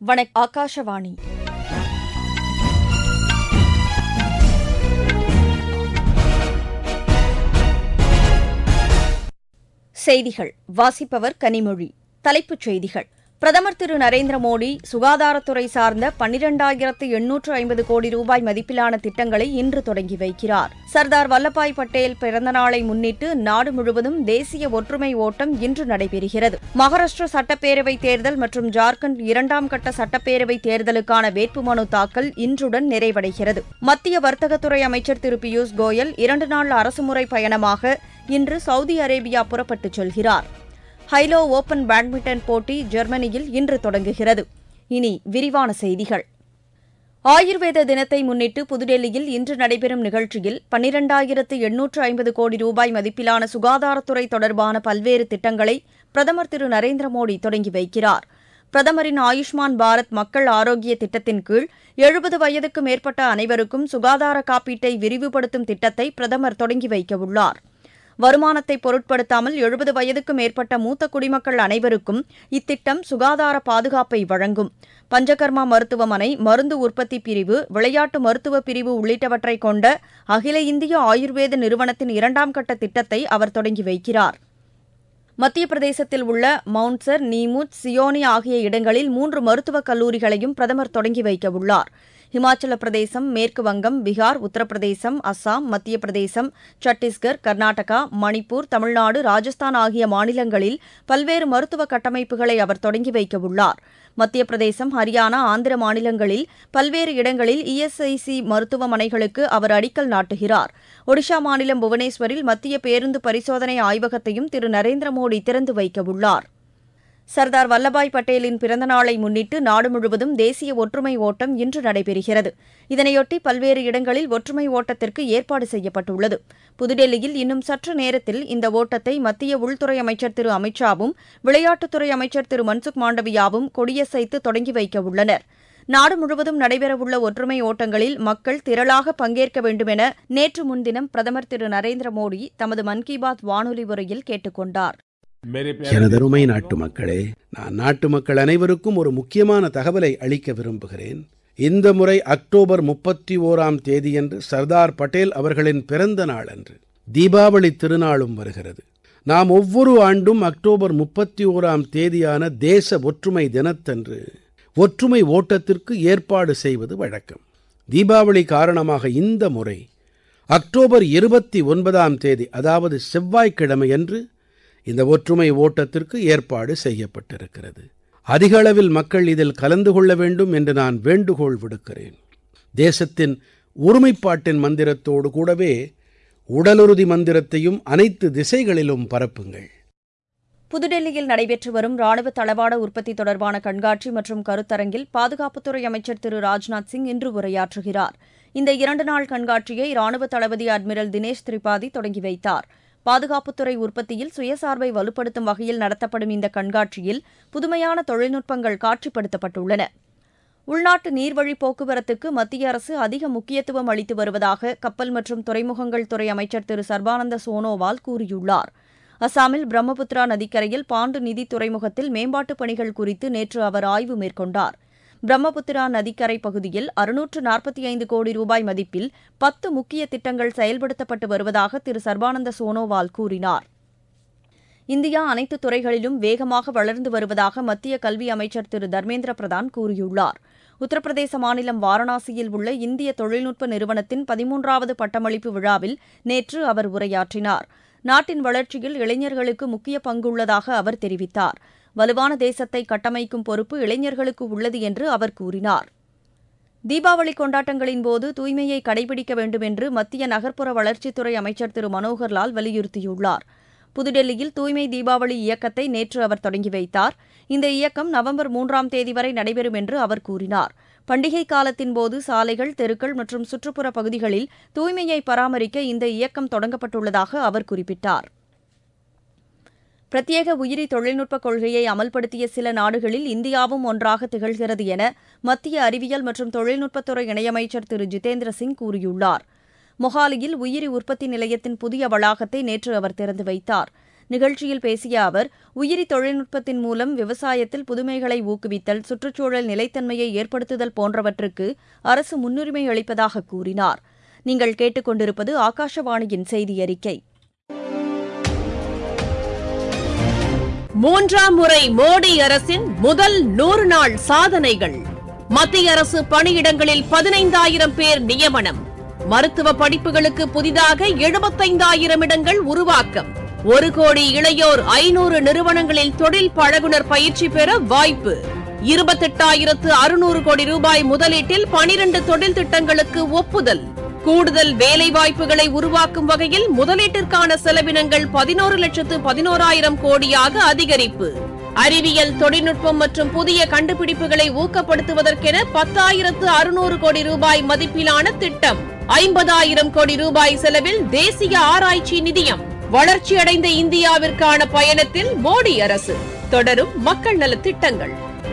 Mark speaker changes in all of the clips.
Speaker 1: வணக் ஆகாஷவாணி செய்திகள் வாசிப்பவர் கனிமொழி தலைப்புச் செய்திகள் பிரதமர் திரு நரேந்திர மோடி சுகாதாரத்துறை சார்ந்த பன்னிரண்டாயிரத்து எண்ணூற்று ஐம்பது கோடி ரூபாய் மதிப்பிலான திட்டங்களை இன்று தொடங்கி வைக்கிறார் சர்தார் வல்லபாய் பட்டேல் பிறந்தநாளை முன்னிட்டு நாடு முழுவதும் தேசிய ஒற்றுமை ஓட்டம் இன்று நடைபெறுகிறது மகாராஷ்டிர சட்டப்பேரவைத் தேர்தல் மற்றும் ஜார்க்கண்ட் இரண்டாம் கட்ட சட்டப்பேரவைத் தேர்தலுக்கான வேட்புமனு தாக்கல் இன்றுடன் நிறைவடைகிறது மத்திய வர்த்தகத்துறை அமைச்சர் திரு பியூஷ் கோயல் இரண்டு நாள் அரசுமுறை பயணமாக இன்று சவுதி அரேபியா புறப்பட்டுச் செல்கிறார் ஹைலோ ஓபன் பேட்மிண்டன் போட்டி ஜெர்மனியில் இன்று தொடங்குகிறது இனி விரிவான செய்திகள் ஆயுர்வேத தினத்தை முன்னிட்டு புதுடெல்லியில் இன்று நடைபெறும் நிகழ்ச்சியில் பன்னிரண்டாயிரத்து எண்ணூற்று ஐம்பது கோடி ரூபாய் மதிப்பிலான சுகாதாரத்துறை தொடர்பான பல்வேறு திட்டங்களை பிரதமர் திரு நரேந்திர மோடி தொடங்கி வைக்கிறார் பிரதமரின் ஆயுஷ்மான் பாரத் மக்கள் ஆரோக்கிய திட்டத்தின் கீழ் எழுபது வயதுக்கு மேற்பட்ட அனைவருக்கும் சுகாதார காப்பீட்டை விரிவுபடுத்தும் திட்டத்தை பிரதமர் தொடங்கி வைக்கவுள்ளார் வருமானத்தை பொருட்படுத்தாமல் எழுபது வயதுக்கு மேற்பட்ட மூத்த குடிமக்கள் அனைவருக்கும் இத்திட்டம் சுகாதார பாதுகாப்பை வழங்கும் பஞ்சகர்மா மருத்துவமனை மருந்து உற்பத்தி பிரிவு விளையாட்டு மருத்துவ பிரிவு உள்ளிட்டவற்றை கொண்ட அகில இந்திய ஆயுர்வேத நிறுவனத்தின் இரண்டாம் கட்ட திட்டத்தை அவர் தொடங்கி வைக்கிறார் மத்திய பிரதேசத்தில் உள்ள மவுண்ட்சர் நீமுத் சியோனி ஆகிய இடங்களில் மூன்று மருத்துவக் கல்லூரிகளையும் பிரதமர் தொடங்கி வைக்கவுள்ளார் ஹிமாச்சல பிரதேசம் மேற்கு வங்கம் பீகார் உத்தரப்பிரதேசம் அஸ்ஸாம் மத்திய பிரதேசம் சத்தீஸ்கர் கர்நாடகா மணிப்பூர் தமிழ்நாடு ராஜஸ்தான் ஆகிய மாநிலங்களில் பல்வேறு மருத்துவ கட்டமைப்புகளை அவர் தொடங்கி வைக்கவுள்ளார் மத்திய பிரதேசம் ஹரியானா ஆந்திர மாநிலங்களில் பல்வேறு இடங்களில் இஎஸ்ஐசி மருத்துவமனைகளுக்கு அவர் அடிக்கல் நாட்டுகிறார் ஒடிஷா மாநிலம் புவனேஸ்வரில் மத்திய பேருந்து பரிசோதனை ஆய்வகத்தையும் திரு நரேந்திர மோடி திறந்து வைக்கவுள்ளார் சர்தார் வல்லபாய் பட்டேலின் பிறந்தநாளை முன்னிட்டு நாடு முழுவதும் தேசிய ஒற்றுமை ஓட்டம் இன்று நடைபெறுகிறது இதனையொட்டி பல்வேறு இடங்களில் ஒற்றுமை ஓட்டத்திற்கு ஏற்பாடு செய்யப்பட்டுள்ளது புதுடெல்லியில் இன்னும் சற்று நேரத்தில் இந்த ஓட்டத்தை மத்திய உள்துறை அமைச்சர் திரு அமித்ஷாவும் விளையாட்டுத்துறை அமைச்சர் திரு மன்சுக் மாண்டவியாவும் கொடியசைத்து தொடங்கி வைக்க உள்ளனர் நாடு முழுவதும் நடைபெறவுள்ள ஒற்றுமை ஓட்டங்களில் மக்கள் திரளாக பங்கேற்க வேண்டுமென நேற்று முன்தினம் பிரதமர் திரு நரேந்திர மோடி தமது மன் கி பாத் வானொலி உரையில் கேட்டுக் கொண்டார்
Speaker 2: எனதருமை நாட்டு மக்களே நான் நாட்டு மக்கள் அனைவருக்கும் ஒரு முக்கியமான தகவலை அளிக்க விரும்புகிறேன் இந்த முறை அக்டோபர் முப்பத்தி ஓராம் தேதியன்று சர்தார் பட்டேல் அவர்களின் பிறந்த நாள் அன்று தீபாவளி திருநாளும் வருகிறது நாம் ஒவ்வொரு ஆண்டும் அக்டோபர் முப்பத்தி ஓராம் தேதியான தேச ஒற்றுமை தினத்தன்று ஒற்றுமை ஓட்டத்திற்கு ஏற்பாடு செய்வது வழக்கம் தீபாவளி காரணமாக இந்த முறை அக்டோபர் இருபத்தி ஒன்பதாம் தேதி அதாவது செவ்வாய்க்கிழமையன்று இந்த ஒற்றுமை ஓட்டத்திற்கு ஏற்பாடு செய்யப்பட்டிருக்கிறது அதிக அளவில் மக்கள் இதில் கலந்து கொள்ள வேண்டும் என்று நான் வேண்டுகோள் விடுக்கிறேன் தேசத்தின் ஒருமைப்பாட்டின் மந்திரத்தோடு கூடவே உடலுறுதி மந்திரத்தையும் அனைத்து திசைகளிலும் பரப்புங்கள்
Speaker 1: புதுடெல்லியில் நடைபெற்று வரும் ராணுவ தளவாட உற்பத்தி தொடர்பான கண்காட்சி மற்றும் கருத்தரங்கில் பாதுகாப்புத்துறை அமைச்சர் திரு ராஜ்நாத் சிங் இன்று உரையாற்றுகிறார் இந்த இரண்டு நாள் கண்காட்சியை ராணுவ தளபதி அட்மிரல் தினேஷ் திரிபாதி தொடங்கி வைத்தார் பாதுகாப்புத்துறை உற்பத்தியில் சுயசார்பை வலுப்படுத்தும் வகையில் நடத்தப்படும் இந்த கண்காட்சியில் புதுமையான தொழில்நுட்பங்கள் காட்சிப்படுத்தப்பட்டுள்ளன உள்நாட்டு நீர்வழி போக்குவரத்துக்கு மத்திய அரசு அதிக முக்கியத்துவம் அளித்து வருவதாக கப்பல் மற்றும் துறைமுகங்கள் துறை அமைச்சர் திரு சர்பானந்த சோனோவால் கூறியுள்ளார் அசாமில் பிரம்மபுத்திரா நதிக்கரையில் பாண்டு நிதி துறைமுகத்தில் மேம்பாட்டுப் பணிகள் குறித்து நேற்று அவர் ஆய்வு மேற்கொண்டார் பிரம்மபுத்திரா நதிக்கரை பகுதியில் அறுநூற்று நாற்பத்தி ஐந்து கோடி ரூபாய் மதிப்பில் பத்து முக்கிய திட்டங்கள் செயல்படுத்தப்பட்டு வருவதாக திரு சர்பானந்த சோனோவால் கூறினார் இந்தியா அனைத்து துறைகளிலும் வேகமாக வளர்ந்து வருவதாக மத்திய கல்வி அமைச்சர் திரு தர்மேந்திர பிரதான் கூறியுள்ளார் உத்தரப்பிரதேச மாநிலம் வாரணாசியில் உள்ள இந்திய தொழில்நுட்ப நிறுவனத்தின் பதிமூன்றாவது பட்டமளிப்பு விழாவில் நேற்று அவர் உரையாற்றினார் நாட்டின் வளர்ச்சியில் இளைஞர்களுக்கு முக்கிய பங்குள்ளதாக அவர் தெரிவித்தார் வலுவான தேசத்தை கட்டமைக்கும் பொறுப்பு இளைஞர்களுக்கு உள்ளது என்று அவர் கூறினார் தீபாவளி கொண்டாட்டங்களின் போது தூய்மையை கடைபிடிக்க வேண்டும் என்று மத்திய நகர்ப்புற வளர்ச்சித்துறை அமைச்சர் திரு மனோகர்லால் வலியுறுத்தியுள்ளார் புதுடெல்லியில் தூய்மை தீபாவளி இயக்கத்தை நேற்று அவர் தொடங்கி வைத்தார் இந்த இயக்கம் நவம்பர் மூன்றாம் தேதி வரை நடைபெறும் என்று அவர் கூறினார் பண்டிகை காலத்தின் போது சாலைகள் தெருக்கள் மற்றும் சுற்றுப்புற பகுதிகளில் தூய்மையை பராமரிக்க இந்த இயக்கம் தொடங்கப்பட்டுள்ளதாக அவர் குறிப்பிட்டார் பிரத்யேக உயிரி தொழில்நுட்பக் கொள்கையை அமல்படுத்திய சில நாடுகளில் இந்தியாவும் ஒன்றாக திகழ்கிறது என மத்திய அறிவியல் மற்றும் தொழில்நுட்பத்துறை இணையமைச்சர் திரு ஜிதேந்திர சிங் கூறியுள்ளார் மொஹாலியில் உயிரி உற்பத்தி நிலையத்தின் புதிய வளாகத்தை நேற்று அவர் திறந்து வைத்தார் நிகழ்ச்சியில் பேசிய அவர் உயிரி தொழில்நுட்பத்தின் மூலம் விவசாயத்தில் புதுமைகளை ஊக்குவித்தல் சுற்றுச்சூழல் நிலைத்தன்மையை ஏற்படுத்துதல் போன்றவற்றுக்கு அரசு முன்னுரிமை அளிப்பதாக கூறினார் நீங்கள் கேட்டுக்கொண்டிருப்பது ஆகாஷவாணியின் செய்தி அறிக்கை
Speaker 3: மூன்றாம் முறை மோடி அரசின் முதல் நூறு நாள் சாதனைகள் மத்திய அரசு பணியிடங்களில் பதினைந்தாயிரம் பேர் நியமனம் மருத்துவ படிப்புகளுக்கு புதிதாக எழுபத்தைந்தாயிரம் இடங்கள் உருவாக்கம் ஒரு கோடி இளையோர் ஐநூறு நிறுவனங்களில் தொழில் பழகுனர் பயிற்சி பெற வாய்ப்பு இருபத்தெட்டாயிரத்து அறுநூறு கோடி ரூபாய் முதலீட்டில் பனிரண்டு தொழில் திட்டங்களுக்கு ஒப்புதல் கூடுதல் வேலைவாய்ப்புகளை உருவாக்கும் வகையில் முதலீட்டிற்கான செலவினங்கள் பதினோரு லட்சத்து பதினோராயிரம் கோடியாக அதிகரிப்பு அறிவியல் தொழில்நுட்பம் மற்றும் புதிய கண்டுபிடிப்புகளை ஊக்கப்படுத்துவதற்கென பத்தாயிரத்து அறுநூறு கோடி ரூபாய் மதிப்பிலான திட்டம் ஐம்பதாயிரம் கோடி ரூபாய் செலவில் தேசிய ஆராய்ச்சி நிதியம் வளர்ச்சியடைந்த இந்தியாவிற்கான பயணத்தில் மோடி அரசு தொடரும் மக்கள் நலத் திட்டங்கள்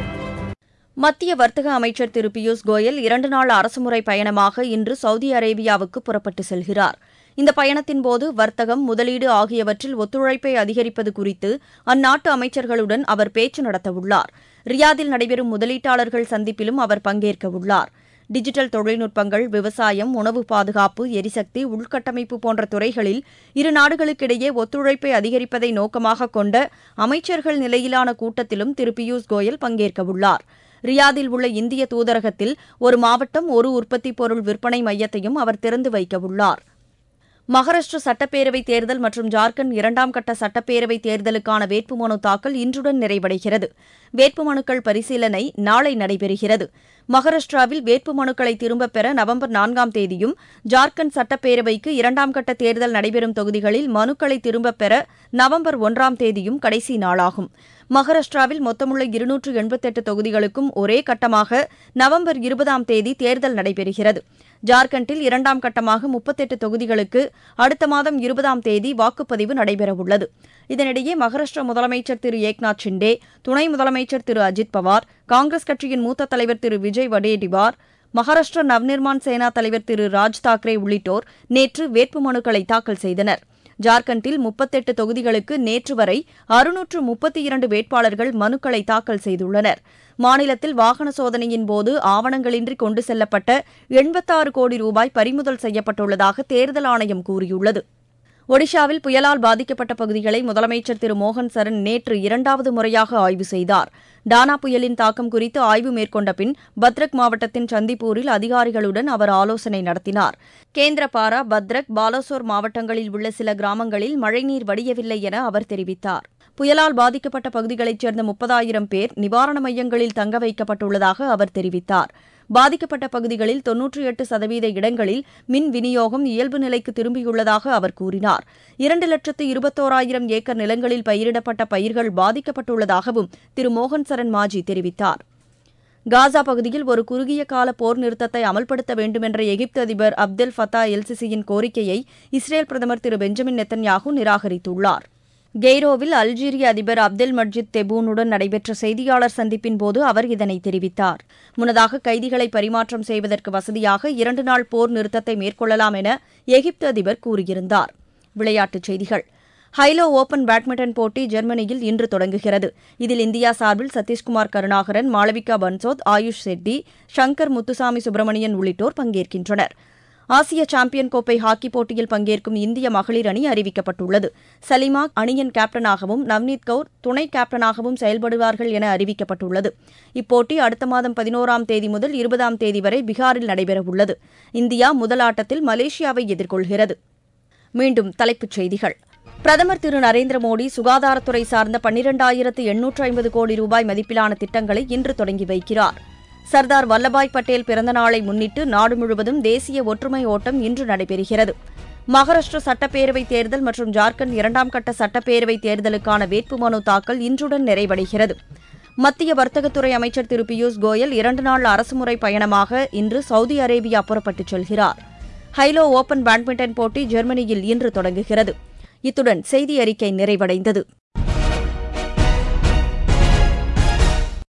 Speaker 1: மத்திய வர்த்தக அமைச்சர் திரு பியூஷ் கோயல் இரண்டு நாள் அரசுமுறை பயணமாக இன்று சவுதி அரேபியாவுக்கு புறப்பட்டு செல்கிறார் இந்த பயணத்தின்போது வர்த்தகம் முதலீடு ஆகியவற்றில் ஒத்துழைப்பை அதிகரிப்பது குறித்து அந்நாட்டு அமைச்சர்களுடன் அவர் பேச்சு நடத்தவுள்ளார் ரியாதில் நடைபெறும் முதலீட்டாளர்கள் சந்திப்பிலும் அவர் பங்கேற்கவுள்ளார் டிஜிட்டல் தொழில்நுட்பங்கள் விவசாயம் உணவு பாதுகாப்பு எரிசக்தி உள்கட்டமைப்பு போன்ற துறைகளில் இரு நாடுகளுக்கிடையே ஒத்துழைப்பை அதிகரிப்பதை நோக்கமாக கொண்ட அமைச்சர்கள் நிலையிலான கூட்டத்திலும் திரு பியூஷ் கோயல் பங்கேற்கவுள்ளார் ரியாதில் உள்ள இந்திய தூதரகத்தில் ஒரு மாவட்டம் ஒரு உற்பத்தி பொருள் விற்பனை மையத்தையும் அவர் திறந்து வைக்கவுள்ளார் மகாராஷ்டிர சட்டப்பேரவைத் தேர்தல் மற்றும் ஜார்க்கண்ட் இரண்டாம் கட்ட சட்டப்பேரவைத் தேர்தலுக்கான வேட்புமனு தாக்கல் இன்றுடன் நிறைவடைகிறது வேட்புமனுக்கள் பரிசீலனை நாளை நடைபெறுகிறது மகாராஷ்டிராவில் வேட்புமனுக்களை திரும்பப் பெற நவம்பர் நான்காம் தேதியும் ஜார்க்கண்ட் சட்டப்பேரவைக்கு இரண்டாம் கட்ட தேர்தல் நடைபெறும் தொகுதிகளில் மனுக்களை திரும்பப் பெற நவம்பர் ஒன்றாம் தேதியும் கடைசி நாளாகும் மகாராஷ்டிராவில் மொத்தமுள்ள இருநூற்று எண்பத்தெட்டு தொகுதிகளுக்கும் ஒரே கட்டமாக நவம்பர் இருபதாம் தேதி தேர்தல் நடைபெறுகிறது ஜார்க்கண்டில் இரண்டாம் கட்டமாக முப்பத்தெட்டு தொகுதிகளுக்கு அடுத்த மாதம் இருபதாம் தேதி வாக்குப்பதிவு நடைபெறவுள்ளது இதனிடையே மகாராஷ்டிர முதலமைச்சர் திரு ஏக்நாத் ஷிண்டே துணை முதலமைச்சர் திரு அஜித் பவார் காங்கிரஸ் கட்சியின் மூத்த தலைவர் திரு விஜய் வடேடிவார் மகாராஷ்டிர நவ்நிர்மான் சேனா தலைவர் திரு ராஜ் தாக்கரே உள்ளிட்டோர் நேற்று வேட்புமனுக்களை தாக்கல் செய்தனர் ஜார்க்கண்டில் முப்பத்தெட்டு தொகுதிகளுக்கு நேற்று வரை அறுநூற்று முப்பத்தி இரண்டு வேட்பாளர்கள் மனுக்களை தாக்கல் செய்துள்ளனர் மாநிலத்தில் வாகன சோதனையின் போது ஆவணங்களின்றி கொண்டு செல்லப்பட்ட எண்பத்தாறு கோடி ரூபாய் பறிமுதல் செய்யப்பட்டுள்ளதாக தேர்தல் ஆணையம் கூறியுள்ளது ஒடிஷாவில் புயலால் பாதிக்கப்பட்ட பகுதிகளை முதலமைச்சர் திரு மோகன் சரண் நேற்று இரண்டாவது முறையாக ஆய்வு செய்தார் டானா புயலின் தாக்கம் குறித்து ஆய்வு மேற்கொண்ட பின் பத்ரக் மாவட்டத்தின் சந்திப்பூரில் அதிகாரிகளுடன் அவர் ஆலோசனை நடத்தினார் கேந்திரபாரா பத்ரக் பாலசோர் மாவட்டங்களில் உள்ள சில கிராமங்களில் மழைநீர் வடியவில்லை என அவர் தெரிவித்தார் புயலால் பாதிக்கப்பட்ட பகுதிகளைச் சேர்ந்த முப்பதாயிரம் பேர் நிவாரண மையங்களில் தங்க வைக்கப்பட்டுள்ளதாக அவர் தெரிவித்தார் பாதிக்கப்பட்ட பகுதிகளில் தொன்னூற்றி எட்டு சதவீத இடங்களில் மின் விநியோகம் இயல்பு நிலைக்கு திரும்பியுள்ளதாக அவர் கூறினார் இரண்டு லட்சத்து இருபத்தோராயிரம் ஏக்கர் நிலங்களில் பயிரிடப்பட்ட பயிர்கள் பாதிக்கப்பட்டுள்ளதாகவும் திரு மோகன் சரண் மாஜி தெரிவித்தார் காசா பகுதியில் ஒரு குறுகிய கால போர் நிறுத்தத்தை அமல்படுத்த வேண்டுமென்ற எகிப்து அதிபர் அப்தெல் ஃபத்தா எல்சிசியின் கோரிக்கையை இஸ்ரேல் பிரதமர் திரு பெஞ்சமின் நெத்தன்யாகு நிராகரித்துள்ளார் கெய்ரோவில் அல்ஜீரிய அதிபர் அப்தெல் மஜித் தெபூனுடன் நடைபெற்ற செய்தியாளர் சந்திப்பின் போது அவர் இதனை தெரிவித்தார் முன்னதாக கைதிகளை பரிமாற்றம் செய்வதற்கு வசதியாக இரண்டு நாள் போர் நிறுத்தத்தை மேற்கொள்ளலாம் என எகிப்து அதிபர் கூறியிருந்தார் விளையாட்டுச் செய்திகள் ஹைலோ ஓபன் பேட்மிண்டன் போட்டி ஜெர்மனியில் இன்று தொடங்குகிறது இதில் இந்தியா சார்பில் சதீஷ்குமார் கருணாகரன் மாளவிகா பன்சோத் ஆயுஷ் செட்டி சங்கர் முத்துசாமி சுப்பிரமணியன் உள்ளிட்டோர் பங்கேற்கின்றனர் ஆசிய சாம்பியன் கோப்பை ஹாக்கி போட்டியில் பங்கேற்கும் இந்திய மகளிர் அணி அறிவிக்கப்பட்டுள்ளது சலிமா அணியின் கேப்டனாகவும் நவ்னீத் கவுர் துணை கேப்டனாகவும் செயல்படுவார்கள் என அறிவிக்கப்பட்டுள்ளது இப்போட்டி அடுத்த மாதம் பதினோராம் தேதி முதல் இருபதாம் தேதி வரை பீகாரில் நடைபெறவுள்ளது இந்தியா முதல் ஆட்டத்தில் மலேசியாவை எதிர்கொள்கிறது மீண்டும் தலைப்புச் செய்திகள் பிரதமர் திரு நரேந்திர மோடி சுகாதாரத்துறை சார்ந்த பன்னிரண்டாயிரத்து எண்ணூற்று ஐம்பது கோடி ரூபாய் மதிப்பிலான திட்டங்களை இன்று தொடங்கி வைக்கிறார் சர்தார் வல்லபாய் பட்டேல் பிறந்த நாளை முன்னிட்டு நாடு முழுவதும் தேசிய ஒற்றுமை ஓட்டம் இன்று நடைபெறுகிறது மகாராஷ்டிர சட்டப்பேரவைத் தேர்தல் மற்றும் ஜார்க்கண்ட் இரண்டாம் கட்ட சட்டப்பேரவைத் தேர்தலுக்கான வேட்புமனு தாக்கல் இன்றுடன் நிறைவடைகிறது மத்திய வர்த்தகத்துறை அமைச்சர் திரு பியூஷ் கோயல் இரண்டு நாள் அரசுமுறை பயணமாக இன்று சவுதி அரேபியா புறப்பட்டுச் செல்கிறார் ஹைலோ ஓபன் பேட்மிண்டன் போட்டி ஜெர்மனியில் இன்று தொடங்குகிறது இத்துடன் செய்தி அறிக்கை நிறைவடைந்தது